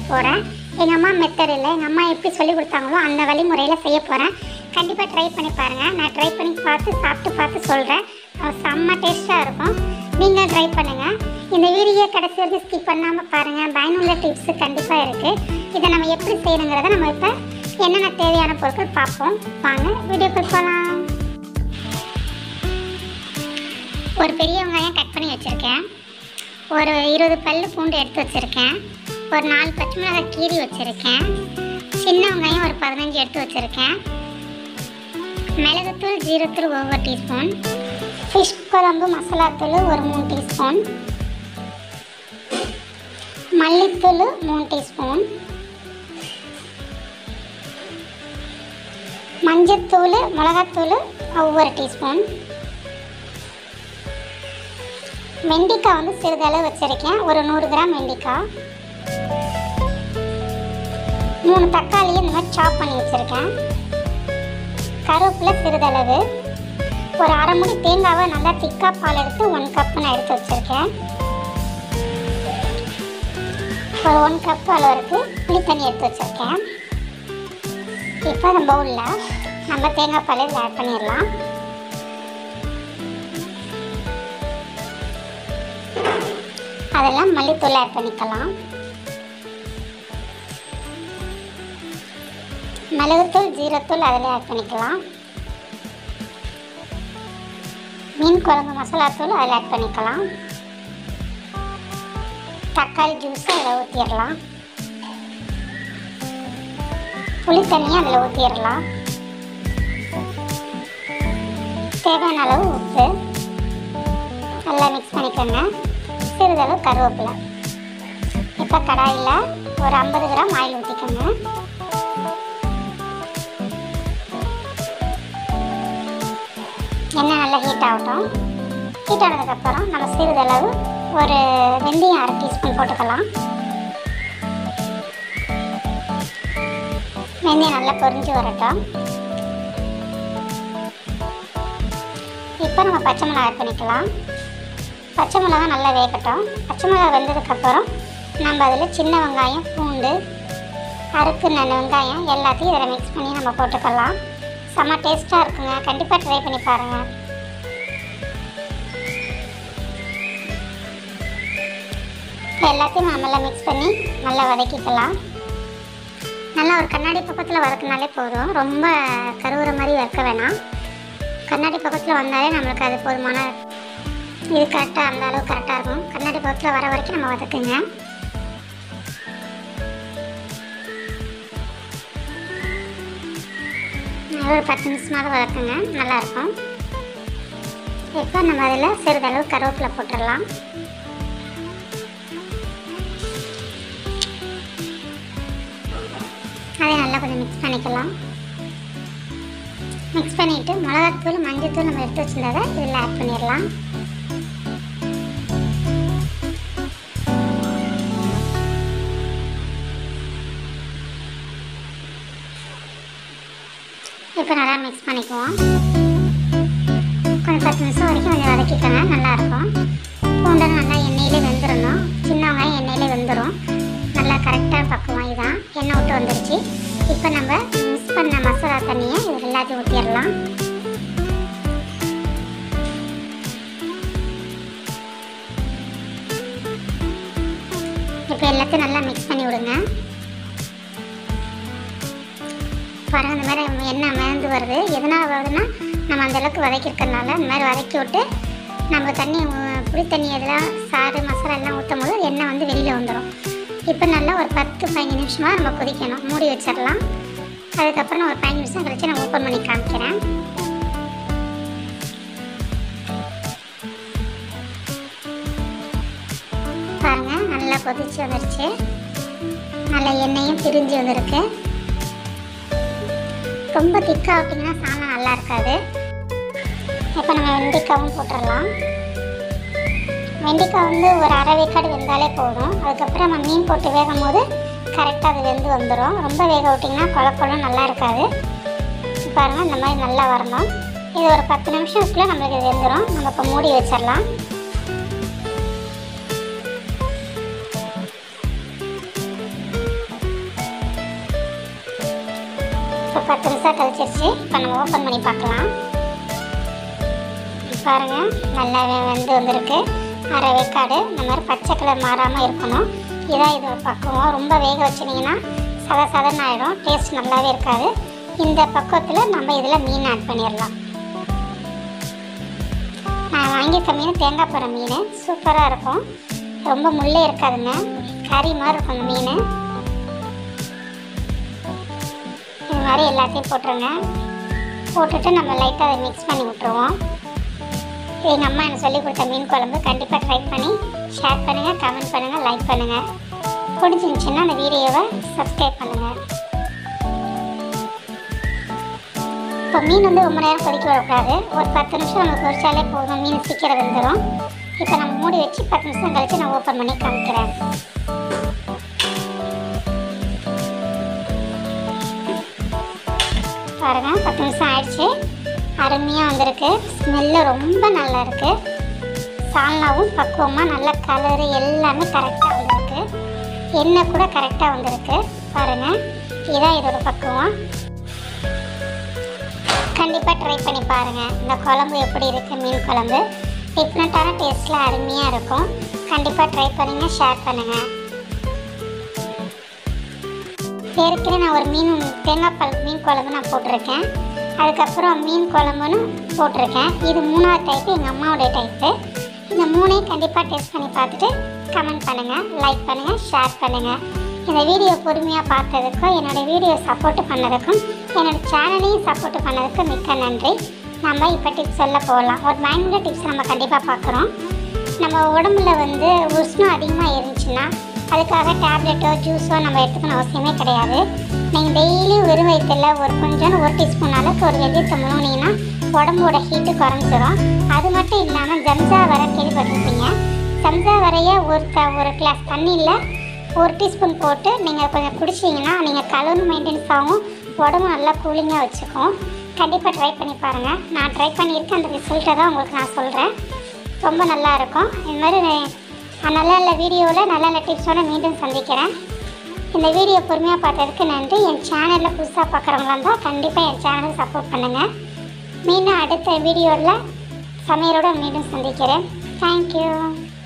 போகிறேன் எங்கள் அம்மா மெத்தட் இல்லை எங்கள் அம்மா எப்படி சொல்லி கொடுத்தாங்களோ அந்த வழிமுறையில் செய்ய போகிறேன் கண்டிப்பாக ட்ரை பண்ணி பாருங்கள் நான் ட்ரை பண்ணி பார்த்து சாப்பிட்டு பார்த்து சொல்கிறேன் செம்ம டேஸ்ட்டாக இருக்கும் நீங்கள் ட்ரை பண்ணுங்கள் இந்த வீடியோ கடைசி வரைக்கும் ஸ்கிப் பண்ணாமல் பாருங்கள் பயனுள்ள டிப்ஸு கண்டிப்பாக இருக்குது இதை நம்ம எப்படி செய்யணுங்கிறத நம்ம இப்போ என்னென்ன தேவையான பொருட்கள் பார்ப்போம் வாங்க வீடியோக்குள் போகலாம் ஒரு பெரிய வெங்காயம் கட் பண்ணி வச்சுருக்கேன் ஒரு இருபது பல்லு பூண்டு எடுத்து வச்சுருக்கேன் ஒரு நாலு பச்சை மிளகாய் கீரி வச்சுருக்கேன் சின்ன வெங்காயம் ஒரு பதினஞ்சு எடுத்து வச்சுருக்கேன் மிளகுத்தூள் ஜீரத்தூள் ஒவ்வொரு டீஸ்பூன் ஃபிஷ் குழம்பு மசாலாத்தூள் ஒரு மூணு டீஸ்பூன் மல்லித்தூள் மூணு டீஸ்பூன் மஞ்சத்தூள் மிளகாத்தூள் ஒவ்வொரு டீஸ்பூன் வெண்டைக்காய் வந்து சிறிதளவு வச்சுருக்கேன் ஒரு நூறு கிராம் வெண்டைக்காய் மூணு தக்காளியை இந்த மாதிரி சாப் பண்ணி வச்சுருக்கேன் கருவேப்பிலை சிறிதளவு ஒரு அரை முடி தேங்காவை நல்லா திக்காக பால் எடுத்து ஒன் கப் நான் எடுத்து வச்சுருக்கேன் ஒரு ஒன் கப் அளவுக்கு புளி தண்ணி எடுத்து வச்சுருக்கேன் இப்போ அந்த பவுலில் நம்ம தேங்காய் பால் இதில் ஆட் பண்ணிடலாம் அதெல்லாம் மல்லித்தூள் ஆட் பண்ணிக்கலாம் மிளகுத்தூள் ஜீரத்தூள் அதில் ஆட் பண்ணிக்கலாம் மீன் குழம்பு மசாலாத்தூள் அதில் ஆட் பண்ணிக்கலாம் தக்காளி ஜூஸ் அதில் ஊற்றிடலாம் புளி தண்ணியை அதில் ஊற்றிடலாம் தேவையான அளவு உப்பு நல்லா மிக்ஸ் பண்ணிக்கோங்க சிறிதளவு கருவேப்பிலை இப்போ கடாயில் ஒரு ஐம்பது கிராம் ஆயில் ஊற்றிக்கோங்க எண்ணெய் நல்லா ஹீட் ஆகட்டும் ஹீட் ஆனதுக்கப்புறம் நம்ம சிறிதளவு ஒரு வெந்தயம் அரை டீஸ்பூன் போட்டுக்கலாம் வெந்தயம் நல்லா பொரிஞ்சு வரட்டும் இப்போ நம்ம பச்சை மிளகா ஆட் பண்ணிக்கலாம் பச்சை மிளகா நல்லா வேகட்டும் பச்சை மிளகா வெந்ததுக்கப்புறம் நம்ம அதில் சின்ன வெங்காயம் பூண்டு அறுக்கு நல்ல வெங்காயம் எல்லாத்தையும் இதில் மிக்ஸ் பண்ணி நம்ம போட்டுக்கலாம் செம்ம டேஸ்ட்டாக இருக்குங்க கண்டிப்பாக ட்ரை பண்ணி பாருங்கள் இப்போ எல்லாத்தையும் நம்ம நல்லா மிக்ஸ் பண்ணி நல்லா வதக்கிக்கலாம் நல்லா ஒரு கண்ணாடி பக்கத்தில் வதக்கினாலே போதும் ரொம்ப கருவுற மாதிரி வறுக்க வேணாம் கண்ணாடி பக்கத்தில் வந்தாலே நம்மளுக்கு அது போதுமான இது கரெக்டாக அந்த அளவு கரெக்டாக இருக்கும் கண்ணாடி பக்கத்தில் வர வரைக்கும் நம்ம வதக்குங்க ஒரு பத்து நிமிஷமாவது வதக்குங்க நல்லாயிருக்கும் இப்போ நம்ம அதில் சிறிதளவு கருவேப்பிலை போட்டுடலாம் அதை நல்லா கொஞ்சம் மிக்ஸ் பண்ணிக்கலாம் மிக்ஸ் பண்ணிவிட்டு மிளகாத்தூள் மஞ்சத்தூள் நம்ம எடுத்து வச்சுருந்ததை இதில் ஆட் பண்ணிடலாம் இப்போ நல்லா மிக்ஸ் பண்ணிக்குவோம் கொஞ்சம் பத்து நிமிஷம் வரைக்கும் கொஞ்சம் வதக்கிக்கோங்க நல்லாயிருக்கும் பூண்டை நல்லா எண்ணெயிலே வெந்துடணும் சின்ன வெங்காயம் எண்ணெயிலே வெந்துடும் நல்லா கரெக்டாக பக்குவம் இதான் எண்ணெய் விட்டு வந்துருச்சு இப்போ நம்ம மிக்ஸ் பண்ண மசாலா தண்ணியை இது எல்லாத்தையும் ஊற்றிடலாம் இப்போ எல்லாத்தையும் நல்லா மிக்ஸ் பண்ணி விடுங்க பாருங்க இந்த மாதிரி எண்ணெய் மிதந்து வருது எதனால் வருதுன்னா நம்ம அந்த அளவுக்கு வதக்கிருக்கறனால இந்த மாதிரி வதக்கி விட்டு நம்ம தண்ணி ஊ- புளி தண்ணி எல்லாம் சாறு மசாலா எல்லாம் ஊற்றும் போது எண்ணெய் வந்து வெளியில் வந்துடும் இப்போ நல்லா ஒரு பத்து பதினஞ்சு நிமிஷமாக நம்ம கொதிக்கணும் மூடி வச்சிடலாம் அதுக்கப்புறம் நான் ஒரு பதினஞ்சு நிமிஷம் கழிச்சு நான் ஓப்பன் பண்ணி காமிக்கிறேன் பாருங்க நல்லா கொதிச்சு வந்துருச்சு நல்ல எண்ணெயும் பிரிஞ்சு வந்திருக்கு ரொம்ப திக்காக விட்டிங்கன்னா சாதம் நல்லா இருக்காது இப்போ நம்ம வெண்டைக்காவும் போட்டுடலாம் வெண்டைக்காய் வந்து ஒரு அரை வேக்காடு வெந்தாலே போதும் அதுக்கப்புறம் நம்ம மீன் போட்டு வேகும் போது கரெக்டாக அது வெந்து வந்துடும் ரொம்ப வேக விட்டிங்கன்னா கொல கொலம் நல்லா இருக்காது பாருங்கள் இந்த மாதிரி நல்லா வரணும் இது ஒரு பத்து நிமிஷத்துக்குள்ளே நம்மளுக்கு இது வெந்துடும் நம்ம இப்போ மூடி வச்சிடலாம் பத்து நிமிஷம் கழிச்சிருச்சு இப்போ நம்ம ஓப்பன் பண்ணி பார்க்கலாம் பாருங்க நல்லாவே வெந்து வந்திருக்கு அரை வேக்காடு இந்த மாதிரி பச்சை கலர் மாறாமல் இருக்கணும் இதான் இது ஒரு பக்குவம் ரொம்ப வேக வச்சிட்டிங்கன்னா சத சதன்னு ஆகிடும் டேஸ்ட் நல்லாவே இருக்காது இந்த பக்குவத்தில் நம்ம இதில் மீன் ஆட் பண்ணிடலாம் நான் வாங்கியிருக்க மீன் தேங்காய் போகிற மீன் சூப்பராக இருக்கும் ரொம்ப முள்ளே இருக்காதுங்க கறி மாதிரி இருக்கும் அந்த மீன் இது மாதிரி எல்லாத்தையும் போட்டுருங்க போட்டுட்டு நம்ம லைட்டாக அதை மிக்ஸ் பண்ணி விட்ருவோம் எங்கள் அம்மா எனக்கு சொல்லி கொடுத்த மீன் குழம்பு கண்டிப்பாக ட்ரை பண்ணி ஷேர் பண்ணுங்கள் கமெண்ட் பண்ணுங்கள் லைக் பண்ணுங்கள் பிடிச்சிருந்துச்சின்னா அந்த வீடியோவை சப்ஸ்கிரைப் பண்ணுங்கள் இப்போ மீன் வந்து ரொம்ப நேரம் கொதிக்க விடக்கூடாது ஒரு பத்து நிமிஷம் நம்ம பொரிச்சாலே போதும் மீன் சீக்கிரம் வெந்துடும் இப்போ நம்ம மூடி வச்சு பத்து நிமிஷம் கழிச்சு நான் ஓப்பன் பண்ணி காமிக்கிறேன் பாருங்க பத்து நிமிஷம் ஆயிடுச்சு அருமையாக வந்திருக்கு ஸ்மெல்லு ரொம்ப நல்லா இருக்கு சால்னாவும் பக்குவமாக நல்ல கலரு எல்லாமே கரெக்டாக வந்திருக்கு எண்ணெய் கூட கரெக்டாக வந்திருக்கு பாருங்க இதான் இதோட பக்குவம் கண்டிப்பாக ட்ரை பண்ணி பாருங்கள் இந்த குழம்பு எப்படி இருக்குது மீன் குழம்பு டிஃப்ரெண்ட்டான டேஸ்ட்டில் அருமையாக இருக்கும் கண்டிப்பாக ட்ரை பண்ணுங்கள் ஷேர் பண்ணுங்கள் ஏற்கனவே நான் ஒரு மீன் தேங்காய் பால் மீன் குழம்பு நான் போட்டிருக்கேன் அதுக்கப்புறம் மீன் குழம்புன்னு போட்டிருக்கேன் இது மூணாவது டைப்பு எங்கள் அம்மாவுடைய டைப்பு இந்த மூணையும் கண்டிப்பாக டேஸ்ட் பண்ணி பார்த்துட்டு கமெண்ட் பண்ணுங்கள் லைக் பண்ணுங்கள் ஷேர் பண்ணுங்கள் இந்த வீடியோ பொறுமையாக பார்த்ததுக்கும் என்னோடய வீடியோ சப்போர்ட் பண்ணதுக்கும் என்னோடய சேனலையும் சப்போர்ட் பண்ணதுக்கும் மிக்க நன்றி நம்ம இப்போ டிப்ஸ் சொல்ல போகலாம் ஒரு பயனுள்ள டிப்ஸ் நம்ம கண்டிப்பாக பார்க்குறோம் நம்ம உடம்புல வந்து உஷ்ணம் அதிகமாக இருந்துச்சுன்னா அதுக்காக டேப்லெட்டோ ஜூஸோ நம்ம எடுத்துக்கணும் அவசியமே கிடையாது நீங்கள் டெய்லியும் வெறும் வயிற்றுல ஒரு கொஞ்சம் ஒரு டீஸ்பூன் அளவுக்கு ஒரு வெந்தயத்தை முழுங்கினீங்கன்னா உடம்போட ஹீட்டு குறைஞ்சிரும் அது மட்டும் இல்லாமல் ஜம்ஜா வர கேள்விப்பட்டிருப்பீங்க ஜம்ஜா வரைய ஒரு த ஒரு கிளாஸ் தண்ணியில் ஒரு டீஸ்பூன் போட்டு நீங்கள் கொஞ்சம் குடிச்சிங்கன்னா நீங்கள் கலர் மெயின்டைன்ஸ் ஆகும் உடம்பு நல்லா கூலிங்காக வச்சுக்கும் கண்டிப்பாக ட்ரை பண்ணி பாருங்கள் நான் ட்ரை பண்ணியிருக்கேன் அந்த ரிசல்ட்டை தான் உங்களுக்கு நான் சொல்கிறேன் ரொம்ப நல்லா இருக்கும் இது மாதிரி நான் நல்ல நல்ல வீடியோவில் நல்ல நல்ல டிப்ஸோட மீண்டும் சந்திக்கிறேன் இந்த வீடியோ பொறுமையாக பார்த்ததுக்கு நன்றி என் சேனலில் புதுசாக பார்க்குறவங்களா இருந்தால் கண்டிப்பாக என் சேனலுக்கு சப்போர்ட் பண்ணுங்கள் மீண்டும் அடுத்த வீடியோவில் சமையலோட மீண்டும் சந்திக்கிறேன் தேங்க்யூ